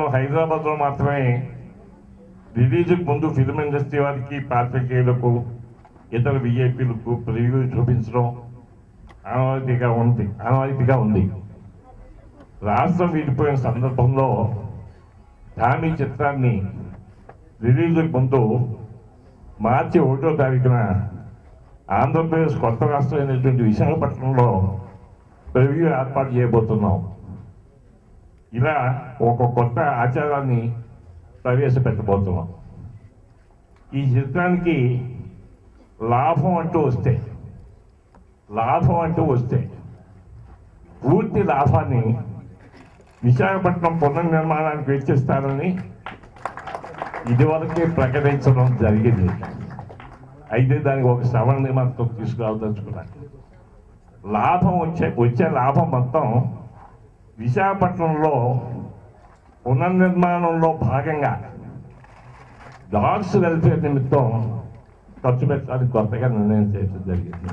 హైదరాబాద్లో మాత్రమే రిలీజ్కి ముందు ఫిల్మ్ ఇండస్ట్రీ వారికి పాత్రికేయులకు ఇతర విఐపీలకు ప్రివ్యూ చూపించడం ఆనవాయితీగా ఉంది ఆనవాయితీగా ఉంది రాష్ట్రం విడిపోయిన సందర్భంలో హామీ చిత్రాన్ని రిలీజ్కి ముందు మార్చి ఒకటో తారీఖున ఆంధ్రప్రదేశ్ కొత్త రాష్ట్రమైనటువంటి విశాఖపట్నంలో ప్రివ్యూ ఏర్పాటు చేయబోతున్నాం ఇలా ఒక కొత్త ఆచారాన్ని ప్రవేశపెట్టబోతున్నాం ఈ చిత్రానికి లాభం అంటూ వస్తే లాభం అంటూ వస్తే పూర్తి లాభాన్ని విశాఖపట్నం పునర్నిర్మాణానికి వెచ్చిస్తారని ఇదివరకే ప్రకటించడం జరిగింది అయితే దానికి ఒక శ్రవణ నియమంతో తీసుకురావదలుచుకున్నాను లాభం వచ్చే వచ్చే లాభం మొత్తం విశాఖపట్నంలో పునర్నిర్మాణంలో భాగంగా డాగ్స్ వెల్ఫేర్ నిమిత్తం ఖర్చు పెట్టడానికి కొత్తగా నిర్ణయం చేయడం జరిగింది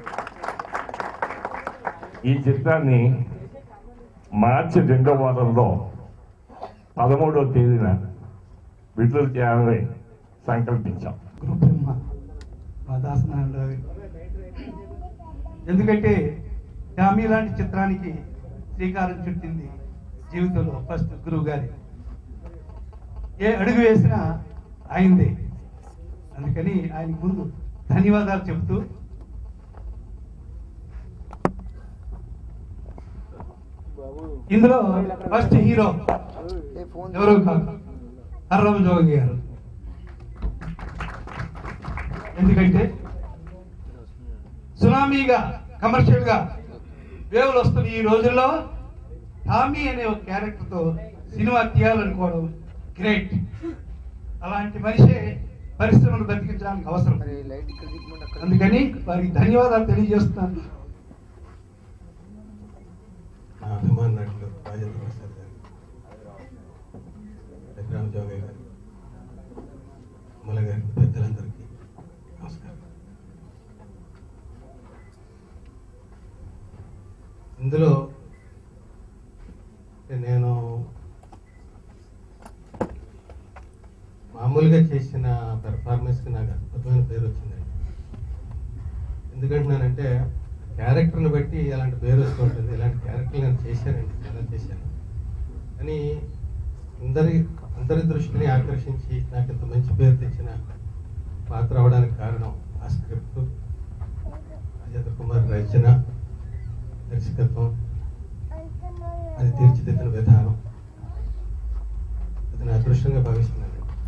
ఈ చిత్రాన్ని మార్చి రెండో వారంలో పదమూడవ తేదీన విడుదల చేయాలని సంకల్పించాం గురుబ్రహ్మ మా దాసనారాయణరావు గారు. ఎందుకంటే డామీ లాంటి చిత్రానికి శ్రీకారం చుట్టింది జీవితంలో ఫస్ట్ గురువు గారి ఏ అడుగు వేసినా ఆయనదే అందుకని ఆయనకు ముందు ధన్యవాదాలు చెబుతూ ఇందులో ఫస్ట్ హీరో ఎవరో కాదు హర్రం జోగి గారు ఎందుకంటే సునామీగా కమర్షియల్ గా వేవులు వస్తున్న ఈ రోజుల్లో టామీ అనే ఒక క్యారెక్టర్ తో సినిమా తీయాలనుకోవడం గ్రేట్ అలాంటి మనిషే పరిశ్రమను బతికించడానికి అవసరం అందుకని వారికి ధన్యవాదాలు తెలియజేస్తున్నాను నా అభిమాన నటులు రాజేంద్ర ప్రసాద్ గారు రఘురామ జోగయ్య గారు అమల గారికి పెద్దలందరికీ నమస్కారం ఇందులో నేను మామూలుగా చేసిన పెర్ఫార్మెన్స్కి నాకు అద్భుతమైన పేరు వచ్చిందండి ఎందుకంటున్నానంటే క్యారెక్టర్ని బట్టి అలాంటి పేరు వస్తూ ఉంటుంది ఇలాంటి క్యారెక్టర్ నేను చేశానండి చాలా చేశాను కానీ అందరి అందరి దృష్టిని ఆకర్షించి నాకు ఇంత మంచి పేరు తెచ్చిన పాత్ర అవడానికి కారణం ఆ స్క్రిప్ట్ రాజేంద్ర కుమార్ రచన దర్శకత్వం అది తీర్చిదిద్దిన విధానం అది నా అదృష్టంగా భావిస్తున్నాను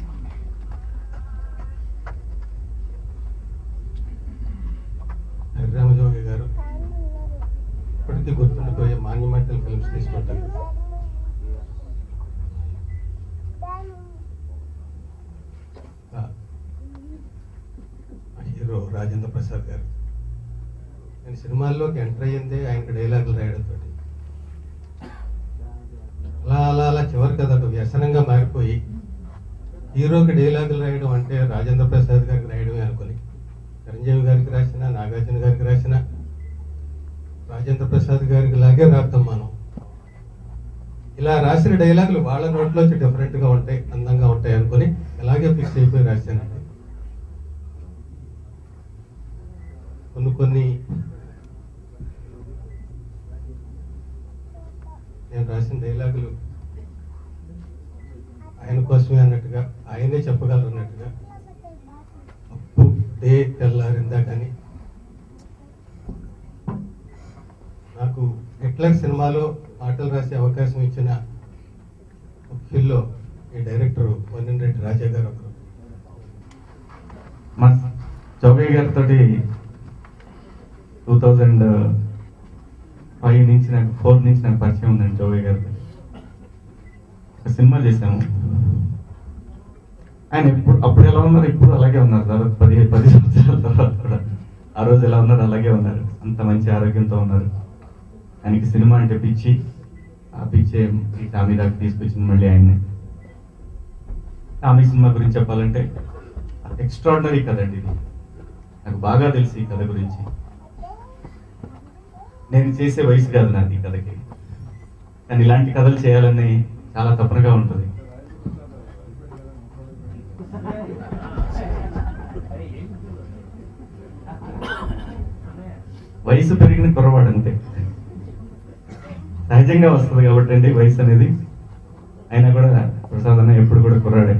హరిరామజోగి గారు ఇప్పటికీ గుర్తుండిపోయే మాన్యుమెంటల్ ఫిల్మ్స్ తీసుకుంటారు ఆ, ఆ హీరో రాజేంద్ర ప్రసాద్ గారు నేను సినిమాల్లోకి ఎంటర్ అయ్యిందే ఆయనకి డైలాగులు రాయడంతో అలా అలా అలా చివరికి అది ఒక వ్యసనంగా మారిపోయి హీరోకి డైలాగులు రాయడం అంటే రాజేంద్ర ప్రసాద్ గారికి రాయడమే అనుకుని చిరంజీవి గారికి రాసిన నాగార్జున గారికి రాసిన రాజేంద్ర ప్రసాద్ గారికి లాగే రాద్దాం మనం ఇలా రాసిన డైలాగులు వాళ్ళ నోట్లోంచి డిఫరెంట్ గా ఉంటాయి అందంగా ఉంటాయి అనుకుని అలాగే ఫిక్స్ అయిపోయి రాశానండి కొన్ని కొన్ని నేను రాసిన డైలాగులు ఆయన కోసమే అన్నట్టుగా ఆయనే చెప్పగలరు అన్నట్టుగా అప్పు డే తెల్లారిందా కానీ నాకు హిట్లర్ సినిమాలో పాటలు రాసే అవకాశం ఇచ్చిన ముఖ్యుల్లో ఈ డైరెక్టర్ వన్నెన్ రెడ్డి రాజా గారు ఒకరు మా చౌబయ్య గారితో టూ థౌజండ్ ఫైవ్ నుంచి నాకు ఫోర్ నుంచి నాకు పరిచయం ఉందండి చౌబయ్య గారితో ఒక సినిమా చేశాము ఆయన ఎప్పుడు అప్పుడు ఎలా ఉన్నారు ఇప్పుడు అలాగే ఉన్నారు దాదాపు పది పది సంవత్సరాల తర్వాత కూడా ఆ రోజు ఎలా ఉన్నారు అలాగే ఉన్నారు అంత మంచి ఆరోగ్యంతో ఉన్నారు ఆయనకి సినిమా అంటే పిచ్చి ఆ పిచ్చే ఈ టామీ దాకా తీసుకొచ్చింది మళ్ళీ ఆయన్ని టామీ సినిమా గురించి చెప్పాలంటే ఎక్స్ట్రాడినరీ కథ అండి ఇది నాకు బాగా తెలుసు ఈ కథ గురించి నేను చేసే వయసు కాదు నాది ఈ కథకి కానీ ఇలాంటి కథలు చేయాలని చాలా తపనగా ఉంటుంది వయసు పెరిగిన కుర్రవాడు అంతే సహజంగా వస్తుంది కాబట్టి అండి వయసు అనేది అయినా కూడా ప్రసాద్ అన్న ఎప్పుడు కూడా కుర్రాడే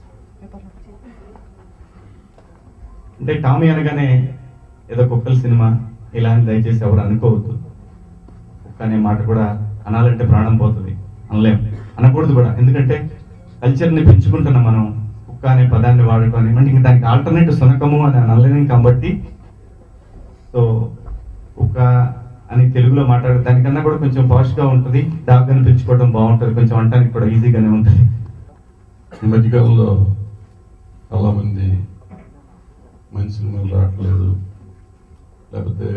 అంటే టామీ అనగానే ఏదో కుక్కల సినిమా ఇలా అని దయచేసి ఎవరు అనుకోవద్దు కుక్క అనే మాట కూడా అనాలంటే ప్రాణం పోతుంది అనలేం అనకూడదు కూడా ఎందుకంటే కల్చర్ని పెంచుకుంటున్నాం మనం కుక్క అనే పదాన్ని వాడటం అని అంటే ఇంక దానికి ఆల్టర్నేటివ్ సునకము అని అనలేం కాబట్టి సో కుక్క అని తెలుగులో మాట్లాడే దానికన్నా కూడా కొంచెం పాష్ గా ఉంటుంది డాగ్ అని పెంచుకోవడం బాగుంటుంది కొంచెం అనడానికి కూడా ఈజీగానే ఉంటుంది ఈ మధ్యకాలంలో చాలామంది మంచి సినిమాలు రావట్లేదు లేకపోతే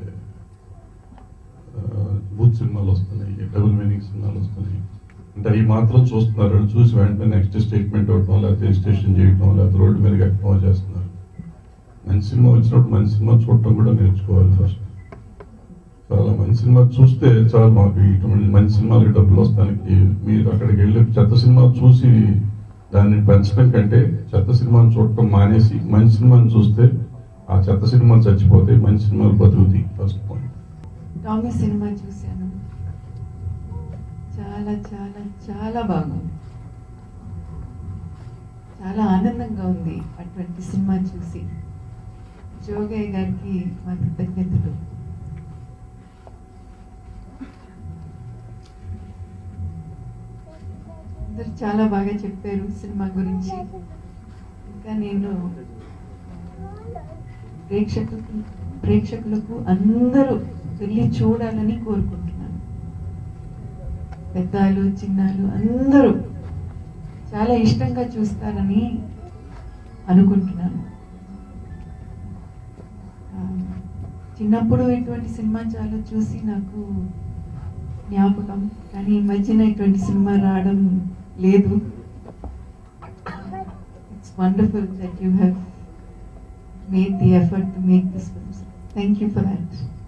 ఆ, బూత్ సినిమాలు వస్తున్నాయి డబుల్ మీనింగ్ సినిమాలు వస్తున్నాయి అంటే అవి మాత్రం చూస్తున్నారు వాళ్ళు చూసి వెంటనే నెక్స్ట్ స్టేట్మెంట్ ఇవ్వటం లేకపోతే రిజిస్ట్రేషన్ చేయటం లేకపోతే రోడ్డు మీద ఎక్కడం చేస్తున్నారు మంచి సినిమా వచ్చినప్పుడు మంచి సినిమా చూడటం కూడా నేర్చుకోవాలి ఫస్ట్ చాలా మంచి సినిమా చూస్తే చాలా మాకు ఇటువంటి మంచి సినిమాలకి డబ్బులు వస్తానికి మీరు అక్కడికి వెళ్ళి చెత్త సినిమా చూసి దాన్ని పెంచడం కంటే చెత్త సినిమాని చూడటం మానేసి మంచి సినిమాని చూస్తే ఆ చెత్త సినిమాలు చచ్చిపోతాయి మంచి సినిమాలు బతుకుతాయి ఫస్ట్ పాయింట్ టామీ సినిమా చూశాను చాలా చాలా చాలా బాగుంది చాలా ఆనందంగా ఉంది అటువంటి సినిమా చూసి జోగయ్య గారికి మా కృతజ్ఞతలు అందరు చాలా బాగా చెప్పారు సినిమా గురించి ఇంకా నేను ప్రేక్షకులకు ప్రేక్షకులకు అందరూ వెళ్ళి చూడాలని కోరుకుంటున్నాను పెద్దలు చిన్నాలు అందరూ చాలా ఇష్టంగా చూస్తారని అనుకుంటున్నాను ఆ, చిన్నప్పుడు ఇటువంటి సినిమా చాలా చూసి నాకు జ్ఞాపకం కానీ ఈ మధ్యన ఇటువంటి సినిమా రావడం లేదు it's wonderful that you have made the effort to make this film. Thank you for that.